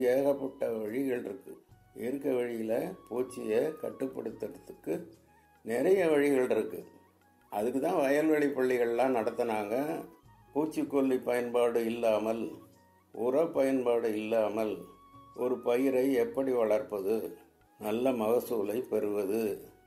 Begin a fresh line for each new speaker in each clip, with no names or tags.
ஏகப்பட்ட வழிகள் இருக்கு இயற்கை வழியில பூச்சியை கட்டுப்படுத்துறதுக்கு நிறைய வழிகள் இருக்கு அதுக்கு தான் வயல்வெளி பள்ளிகள்லாம் நடத்தினாங்க பூச்சிக்கொல்லி பயன்பாடு இல்லாமல் உர பயன்பாடு இல்லாமல் ஒரு பயிரை எப்படி வளர்ப்பது நல்ல மகசூலை பெறுவது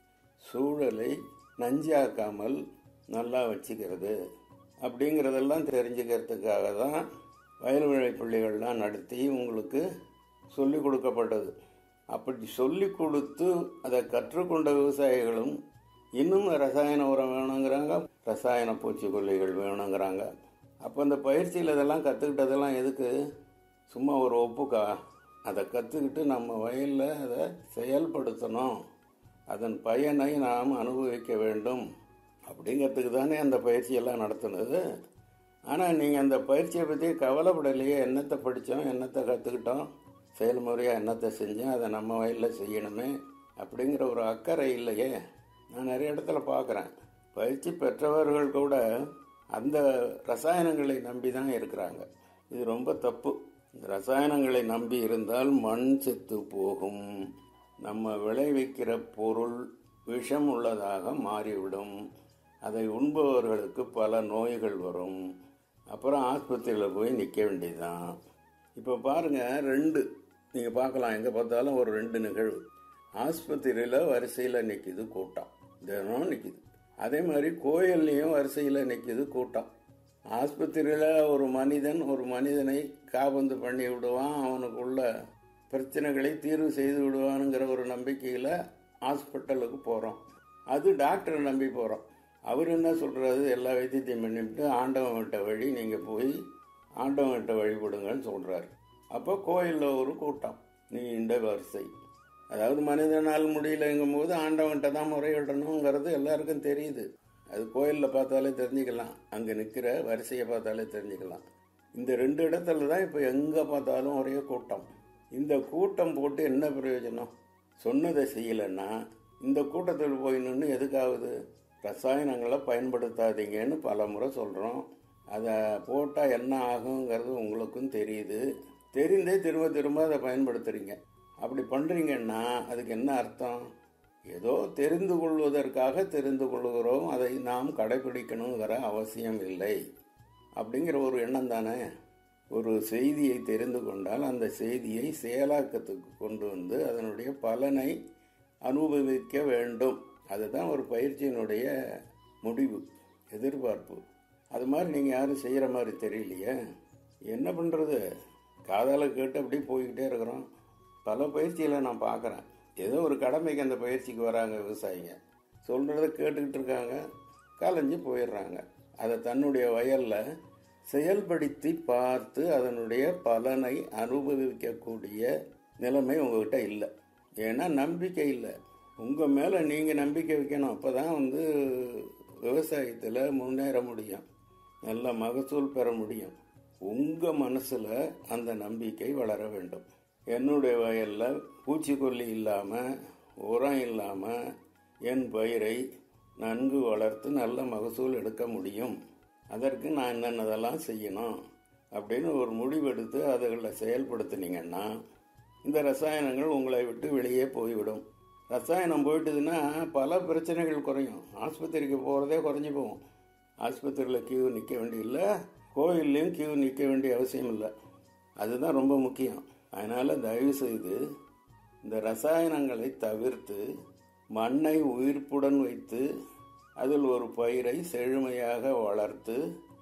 சூழலை நஞ்சாக்காமல் நல்லா வச்சுக்கிறது அப்படிங்கிறதெல்லாம் தெரிஞ்சுக்கிறதுக்காக தான் வயல்வெளி பள்ளிகள்லாம் நடத்தி உங்களுக்கு சொல்லிக் கொடுக்கப்பட்டது அப்படி சொல்லிக் கொடுத்து அதை கற்றுக்கொண்ட விவசாயிகளும் இன்னும் ரசாயன உரம் வேணுங்கிறாங்க ரசாயன பூச்சிக்கொல்லிகள் வேணுங்கிறாங்க அப்போ அந்த பயிற்சியில் இதெல்லாம் கற்றுக்கிட்டதெல்லாம் எதுக்கு சும்மா ஒரு ஒப்புக்கா அதை கற்றுக்கிட்டு நம்ம வயலில் அதை செயல்படுத்தணும் அதன் பயனை நாம் அனுபவிக்க வேண்டும் அப்படிங்கிறதுக்கு தானே அந்த பயிற்சியெல்லாம் நடத்துனது ஆனால் நீங்கள் அந்த பயிற்சியை பற்றி கவலைப்படலையே என்னத்தை படித்தோம் என்னத்தை கற்றுக்கிட்டோம் செயல்முறையாக என்னத்தை செஞ்சோம் அதை நம்ம வயலில் செய்யணுமே அப்படிங்கிற ஒரு அக்கறை இல்லையே நான் நிறைய இடத்துல பார்க்குறேன் பயிற்சி பெற்றவர்கள் கூட அந்த ரசாயனங்களை நம்பி தான் இருக்கிறாங்க இது ரொம்ப தப்பு இந்த ரசாயனங்களை நம்பி இருந்தால் மண் செத்து போகும் நம்ம விளைவிக்கிற பொருள் விஷம் உள்ளதாக மாறிவிடும் அதை உண்பவர்களுக்கு பல நோய்கள் வரும் அப்புறம் ஆஸ்பத்திரியில் போய் நிற்க வேண்டியதுதான் இப்போ பாருங்க ரெண்டு நீங்கள் பார்க்கலாம் எங்கே பார்த்தாலும் ஒரு ரெண்டு நிகழ்வு ஆஸ்பத்திரியில் வரிசையில் நிற்கிது கூட்டம் தினம் நிற்கிது அதே மாதிரி கோயில்லையும் வரிசையில் நிற்கிது கூட்டம் ஆஸ்பத்திரியில் ஒரு மனிதன் ஒரு மனிதனை காபந்து பண்ணி விடுவான் அவனுக்குள்ள பிரச்சனைகளை தீர்வு செய்து விடுவானுங்கிற ஒரு நம்பிக்கையில் ஹாஸ்பிட்டலுக்கு போகிறோம் அது டாக்டரை நம்பி போகிறோம் அவர் என்ன சொல்கிறது எல்லா வைத்தியத்தையும் பண்ணிவிட்டு ஆண்டவன் விட்ட வழி நீங்கள் போய் ஆண்டவன் விட்ட வழிபடுங்கன்னு சொல்கிறாரு அப்போ கோயிலில் ஒரு கூட்டம் நீண்ட வரிசை அதாவது மனிதனால் முடியலங்கும் போது ஆண்டவன்கிட்ட தான் முறையிடணுங்கிறது எல்லாருக்கும் தெரியுது அது கோயிலில் பார்த்தாலே தெரிஞ்சுக்கலாம் அங்கே நிற்கிற வரிசையை பார்த்தாலே தெரிஞ்சுக்கலாம் இந்த ரெண்டு இடத்துல தான் இப்போ எங்கே பார்த்தாலும் ஒரே கூட்டம் இந்த கூட்டம் போட்டு என்ன பிரயோஜனம் சொன்னதை செய்யலைன்னா இந்த கூட்டத்தில் போய் நின்று எதுக்காகுது ரசாயனங்களை பயன்படுத்தாதீங்கன்னு பல முறை சொல்கிறோம் அதை போட்டால் என்ன ஆகுங்கிறது உங்களுக்கும் தெரியுது தெரிந்தே திரும்ப திரும்ப அதை பயன்படுத்துறீங்க அப்படி பண்ணுறீங்கன்னா அதுக்கு என்ன அர்த்தம் ஏதோ தெரிந்து கொள்வதற்காக தெரிந்து கொள்கிறோம் அதை நாம் கடைபிடிக்கணுங்கிற அவசியம் இல்லை அப்படிங்கிற ஒரு எண்ணம் தானே ஒரு செய்தியை தெரிந்து கொண்டால் அந்த செய்தியை செயலாக்கத்துக்கு கொண்டு வந்து அதனுடைய பலனை அனுபவிக்க வேண்டும் அதுதான் ஒரு பயிற்சியினுடைய முடிவு எதிர்பார்ப்பு அது மாதிரி நீங்கள் யாரும் செய்கிற மாதிரி தெரியலையே என்ன பண்ணுறது காதால கேட்டு அப்படியே போய்கிட்டே இருக்கிறோம் பல பயிற்சிகளை நான் பார்க்குறேன் ஏதோ ஒரு கடமைக்கு அந்த பயிற்சிக்கு வராங்க விவசாயிங்க சொல்கிறத கேட்டுக்கிட்டு இருக்காங்க கலைஞ்சு போயிடுறாங்க அதை தன்னுடைய வயலில் செயல்படுத்தி பார்த்து அதனுடைய பலனை அனுபவிக்கக்கூடிய நிலைமை உங்ககிட்ட இல்லை ஏன்னா நம்பிக்கை இல்லை உங்கள் மேலே நீங்கள் நம்பிக்கை வைக்கணும் அப்போ தான் வந்து விவசாயத்தில் முன்னேற முடியும் நல்ல மகசூல் பெற முடியும் உங்கள் மனசில் அந்த நம்பிக்கை வளர வேண்டும் என்னுடைய வயலில் பூச்சிக்கொல்லி இல்லாமல் உரம் இல்லாமல் என் பயிரை நன்கு வளர்த்து நல்ல மகசூல் எடுக்க முடியும் அதற்கு நான் என்னென்னதெல்லாம் செய்யணும் அப்படின்னு ஒரு முடிவெடுத்து அதுகளை செயல்படுத்தினீங்கன்னா இந்த ரசாயனங்கள் உங்களை விட்டு வெளியே போய்விடும் ரசாயனம் போயிட்டுதுன்னா பல பிரச்சனைகள் குறையும் ஆஸ்பத்திரிக்கு போகிறதே குறைஞ்சி போகும் ஆஸ்பத்திரியில் கியூ நிற்க வேண்டியதில்லை கோயில்லையும் கியூ நிற்க வேண்டிய அவசியம் இல்லை அதுதான் ரொம்ப முக்கியம் அதனால் தயவு செய்து இந்த ரசாயனங்களை தவிர்த்து மண்ணை உயிர்ப்புடன் வைத்து அதில் ஒரு பயிரை செழுமையாக வளர்த்து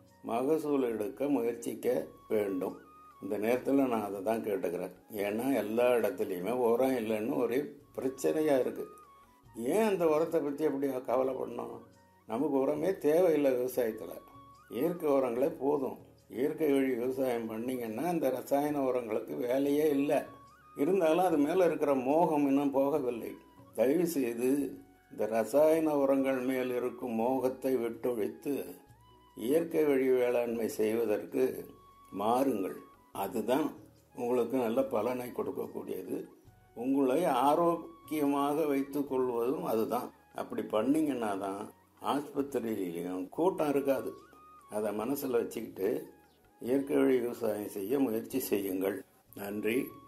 மகசூல் எடுக்க முயற்சிக்க வேண்டும் இந்த நேரத்தில் நான் அதை தான் கேட்டுக்கிறேன் ஏன்னா எல்லா இடத்துலையுமே உரம் இல்லைன்னு ஒரே பிரச்சனையாக இருக்குது ஏன் அந்த உரத்தை பற்றி அப்படி கவலைப்படணும் நமக்கு உரமே தேவையில்லை விவசாயத்தில் இயற்கை உரங்களே போதும் இயற்கை வழி விவசாயம் பண்ணிங்கன்னா அந்த ரசாயன உரங்களுக்கு வேலையே இல்லை இருந்தாலும் அது மேலே இருக்கிற மோகம் இன்னும் போகவில்லை தயவு செய்து இந்த ரசாயன உரங்கள் மேல் இருக்கும் மோகத்தை விட்டொழித்து இயற்கை வழி வேளாண்மை செய்வதற்கு மாறுங்கள் அதுதான் உங்களுக்கு நல்ல பலனை கொடுக்கக்கூடியது உங்களை ஆரோக்கியமாக வைத்துக் கொள்வதும் அதுதான் அப்படி பண்ணீங்கன்னா தான் ஆஸ்பத்திரியிலையும் கூட்டம் இருக்காது அதை மனசில் வச்சுக்கிட்டு இயற்கை வழி விவசாயம் செய்ய முயற்சி செய்யுங்கள் நன்றி